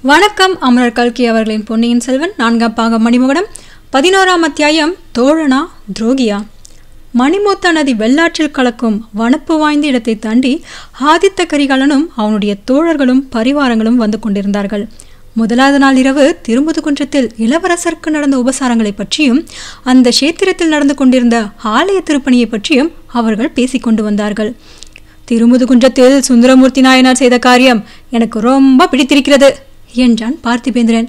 வணக்கம் அமரர் கல்கி அவர்களின் பொன்னியின் செல்வன் நான்காம் பாகம் மணிமகுடம் பதினோராம் அத்தியாயம் தோழனா துரோகியா மணிமூத்த நதி வெள்ளாற்றில் கலக்கும் வனப்பு வாய்ந்த இடத்தை தாண்டி ஆதித்த கரிகாலனும் அவனுடைய தோழர்களும் பரிவாரங்களும் வந்து கொண்டிருந்தார்கள் முதலாவது நாள் இரவு திருமுதுகுன்றத்தில் இளவரசருக்கு நடந்த உபசாரங்களை பற்றியும் அந்த கஷேத்திரத்தில் நடந்து கொண்டிருந்த ஆலய திருப்பணியை பற்றியும் அவர்கள் பேசிக்கொண்டு வந்தார்கள் திருமுதுகுன்றத்தில் சுந்தரமூர்த்தி நாயனார் செய்த காரியம் எனக்கு ரொம்ப பிடித்திருக்கிறது என்றான் பார்த்திபேந்திரன்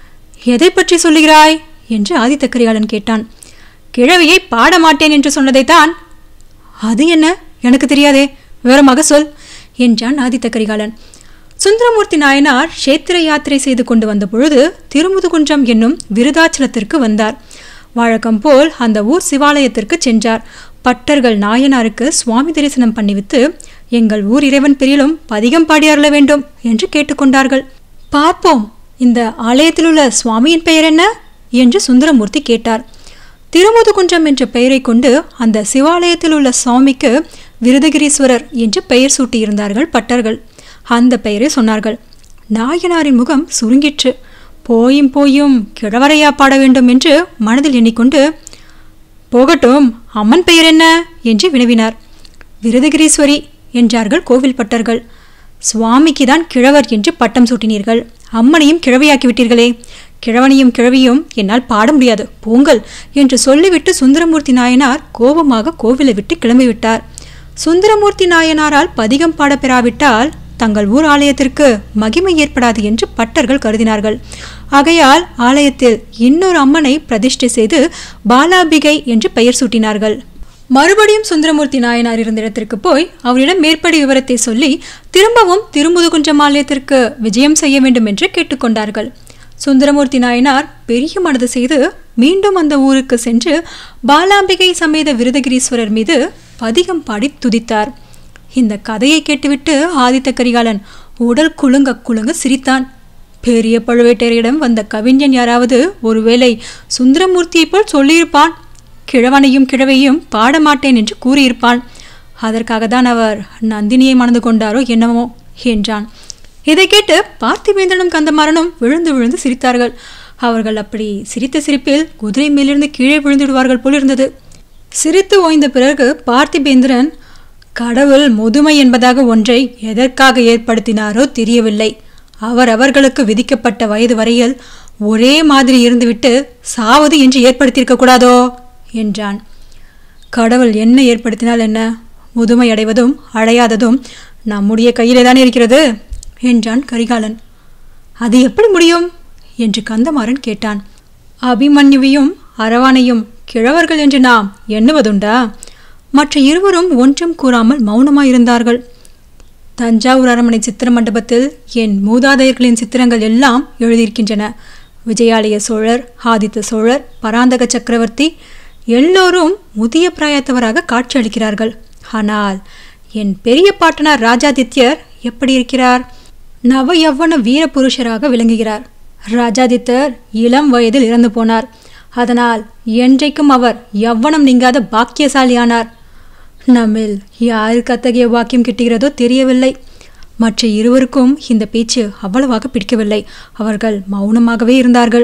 எதை பற்றி சொல்லுகிறாய் என்று ஆதித்த கரிகாலன் கேட்டான் கிழவியை பாட மாட்டேன் என்று சொன்னதைத்தான் அது என்ன எனக்கு தெரியாதே விவரமாக சொல் என்றான் ஆதித்த கரிகாலன் சுந்தரமூர்த்தி நாயனார் கஷேத்திர யாத்திரை செய்து கொண்டு வந்த பொழுது திருமுதுகுன்றம் என்னும் விருதாச்சலத்திற்கு வந்தார் வழக்கம் போல் அந்த ஊர் சிவாலயத்திற்கு சென்றார் பட்டர்கள் நாயனாருக்கு சுவாமி தரிசனம் பண்ணிவித்து எங்கள் ஊர் இறைவன் பெரியிலும் பதிகம் பாடி அருள வேண்டும் என்று கேட்டுக்கொண்டார்கள் பார்ப்போம் இந்த ஆலயத்தில் உள்ள சுவாமியின் பெயர் என்ன என்று சுந்தரமூர்த்தி கேட்டார் திருமுதுகுன்றம் என்ற பெயரை கொண்டு அந்த சிவாலயத்தில் உள்ள சுவாமிக்கு விருதகிரீஸ்வரர் என்று பெயர் சூட்டியிருந்தார்கள் பட்டர்கள் அந்த பெயரை சொன்னார்கள் நாயனாரின் முகம் சுருங்கிற்று போயும் போயும் கிழவரையா பாட வேண்டும் என்று மனதில் எண்ணிக்கொண்டு போகட்டும் அம்மன் பெயர் என்ன என்று வினவினார் விருதகிரீஸ்வரி என்றார்கள் கோவில் பட்டர்கள் சுவாமிக்கு தான் கிழவர் என்று பட்டம் சூட்டினீர்கள் அம்மனையும் கிழவியாக்கி விட்டீர்களே கிழவனையும் கிழவியும் என்னால் பாட முடியாது போங்கள் என்று சொல்லிவிட்டு சுந்தரமூர்த்தி நாயனார் கோபமாக கோவிலை விட்டு கிளம்பிவிட்டார் சுந்தரமூர்த்தி நாயனாரால் பதிகம் பாட பெறாவிட்டால் தங்கள் ஊர் ஆலயத்திற்கு மகிமை ஏற்படாது என்று பட்டர்கள் கருதினார்கள் ஆகையால் ஆலயத்தில் இன்னொரு அம்மனை பிரதிஷ்டை செய்து பாலாபிகை என்று பெயர் சூட்டினார்கள் மறுபடியும் சுந்தரமூர்த்தி நாயனார் இருந்த இடத்திற்கு போய் அவரிடம் மேற்படி விவரத்தை சொல்லி திரும்பவும் திருமுதுகுன்றம் ஆலயத்திற்கு விஜயம் செய்ய வேண்டும் என்று கேட்டுக்கொண்டார்கள் சுந்தரமூர்த்தி நாயனார் பெரிய மனது செய்து மீண்டும் அந்த ஊருக்கு சென்று பாலாம்பிகை சமேத விருதகிரீஸ்வரர் மீது பதிகம் பாடி துதித்தார் இந்த கதையை கேட்டுவிட்டு ஆதித்த கரிகாலன் உடல் குலுங்க குலுங்க சிரித்தான் பெரிய பழுவேட்டரையிடம் வந்த கவிஞன் யாராவது ஒருவேளை சுந்தரமூர்த்தியைப் போல் சொல்லியிருப்பான் கிழவனையும் கிழவையும் பாடமாட்டேன் என்று கூறியிருப்பான் அதற்காக தான் அவர் நந்தினியை மணந்து கொண்டாரோ என்னவோ என்றான் இதை கேட்டு பார்த்திபேந்திரனும் கந்தமாறனும் விழுந்து விழுந்து சிரித்தார்கள் அவர்கள் அப்படி சிரித்த சிரிப்பில் குதிரை மேலிருந்து கீழே விழுந்துடுவார்கள் போல் இருந்தது சிரித்து ஓய்ந்த பிறகு பார்த்திபேந்திரன் கடவுள் முதுமை என்பதாக ஒன்றை எதற்காக ஏற்படுத்தினாரோ தெரியவில்லை அவர் அவர்களுக்கு விதிக்கப்பட்ட வயது வரையில் ஒரே மாதிரி இருந்துவிட்டு சாவது என்று ஏற்படுத்தியிருக்க கூடாதோ என்றான் கடவுள் என்ன ஏற்படுத்தினால் என்ன முதுமை அடைவதும் அடையாததும் நம்முடைய கையிலே தானே இருக்கிறது என்றான் கரிகாலன் அது எப்படி முடியும் என்று கந்தமாறன் கேட்டான் அபிமன்யுவையும் அரவானையும் கிழவர்கள் என்று நாம் எண்ணுவதுண்டா மற்ற இருவரும் ஒன்றும் கூறாமல் மௌனமாயிருந்தார்கள் தஞ்சாவூர் அரண்மனை சித்திர மண்டபத்தில் என் மூதாதையர்களின் சித்திரங்கள் எல்லாம் எழுதியிருக்கின்றன விஜயாலய சோழர் ஆதித்த சோழர் பராந்தக சக்கரவர்த்தி எல்லோரும் முதிய பிராயத்தவராக காட்சியளிக்கிறார்கள் ஆனால் என் பெரிய பாட்டனார் ராஜாதித்யர் எப்படி இருக்கிறார் நவ யவ்வன வீர புருஷராக விளங்குகிறார் ராஜாதித்தர் இளம் வயதில் இறந்து போனார் அதனால் என்றைக்கும் அவர் யவ்வனம் நீங்காத பாக்கியசாலியானார் நம்மில் யாருக்கு அத்தகைய வாக்கியம் கிட்டுகிறதோ தெரியவில்லை மற்ற இருவருக்கும் இந்த பேச்சு அவ்வளவாக பிடிக்கவில்லை அவர்கள் மௌனமாகவே இருந்தார்கள்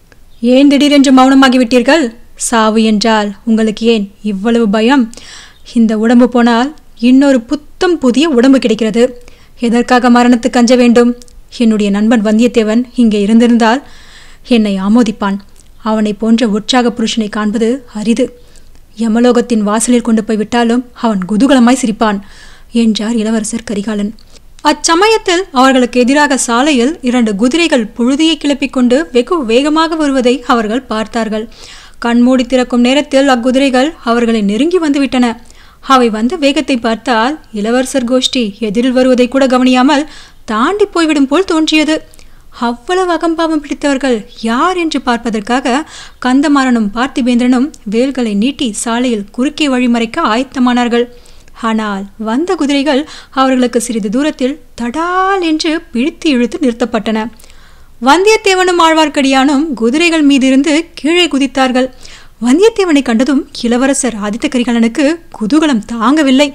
ஏன் திடீரென்று மௌனமாகிவிட்டீர்கள் சாவு என்றால் உங்களுக்கு ஏன் இவ்வளவு பயம் இந்த உடம்பு போனால் இன்னொரு புத்தம் புதிய உடம்பு கிடைக்கிறது எதற்காக மரணத்துக்கு அஞ்ச வேண்டும் என்னுடைய நண்பன் வந்தியத்தேவன் இங்கே இருந்திருந்தால் என்னை ஆமோதிப்பான் அவனை போன்ற உற்சாக புருஷனை காண்பது அரிது யமலோகத்தின் வாசலில் கொண்டு போய் விட்டாலும் அவன் குதூகலமாய் சிரிப்பான் என்றார் இளவரசர் கரிகாலன் அச்சமயத்தில் அவர்களுக்கு எதிராக சாலையில் இரண்டு குதிரைகள் புழுதியை கிளப்பிக் கொண்டு வெகு வேகமாக வருவதை அவர்கள் பார்த்தார்கள் கண்மூடி திறக்கும் நேரத்தில் அக்குதிரைகள் அவர்களை நெருங்கி வந்துவிட்டன அவை வந்த வேகத்தை பார்த்தால் இளவரசர் கோஷ்டி எதிரில் வருவதை கூட கவனியாமல் தாண்டி போய்விடும் போல் தோன்றியது அவ்வளவு அகம்பாவம் பிடித்தவர்கள் யார் என்று பார்ப்பதற்காக கந்தமாறனும் பார்த்திபேந்திரனும் வேல்களை நீட்டி சாலையில் குறுக்கே வழிமறைக்க ஆயத்தமானார்கள் ஆனால் வந்த குதிரைகள் அவர்களுக்கு சிறிது தூரத்தில் தடால் என்று பிடித்து இழுத்து நிறுத்தப்பட்டன வந்தியத்தேவனும் ஆழ்வார்க்கடியானும் குதிரைகள் மீதிருந்து கீழே குதித்தார்கள் வந்தியத்தேவனை கண்டதும் இளவரசர் ஆதித்த கரிகாலனுக்கு குதூகலம் தாங்கவில்லை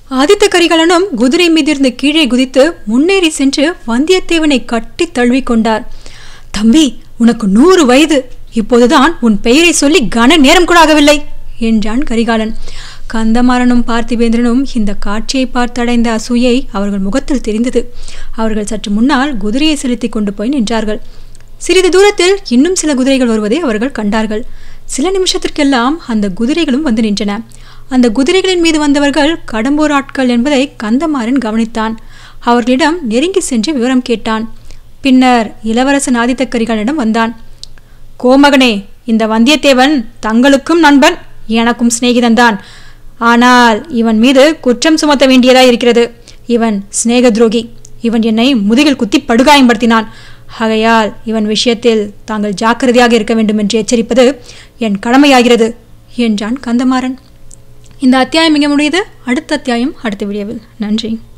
ஆதித்த கரிகாலனும் குதிரை மீதிருந்து கீழே குதித்து முன்னேறி சென்று வந்தியத்தேவனை கட்டி தழுவிக் கொண்டார் தம்பி உனக்கு நூறு வயது இப்போதுதான் உன் பெயரை சொல்லி கன நேரம் கூட ஆகவில்லை என்றான் கரிகாலன் கந்தமாறனும் பார்த்திபேந்திரனும் இந்த காட்சியை பார்த்தடைந்த அசூயை அவர்கள் முகத்தில் தெரிந்தது அவர்கள் சற்று முன்னால் குதிரையை செலுத்திக் கொண்டு போய் நின்றார்கள் சிறிது தூரத்தில் இன்னும் சில குதிரைகள் வருவதை அவர்கள் கண்டார்கள் சில நிமிஷத்திற்கெல்லாம் அந்த குதிரைகளும் வந்து நின்றன அந்த குதிரைகளின் மீது வந்தவர்கள் கடம்பூர் ஆட்கள் என்பதை கந்தமாறன் கவனித்தான் அவர்களிடம் நெருங்கி சென்று விவரம் கேட்டான் பின்னர் இளவரசன் ஆதித்த கரிகாலனிடம் வந்தான் கோமகனே இந்த வந்தியத்தேவன் தங்களுக்கும் நண்பன் எனக்கும் சிநேகிதன்தான் ஆனால் இவன் மீது குற்றம் சுமத்த வேண்டியதாய் இருக்கிறது இவன் சிநேக துரோகி இவன் என்னை முதுகில் குத்தி படுகாயப்படுத்தினான் ஆகையால் இவன் விஷயத்தில் தாங்கள் ஜாக்கிரதையாக இருக்க வேண்டும் என்று எச்சரிப்பது என் கடமையாகிறது என்றான் கந்தமாறன் இந்த அத்தியாயம் இங்கே முடியுது அடுத்த அத்தியாயம் அடுத்த வீடியோவில் நன்றி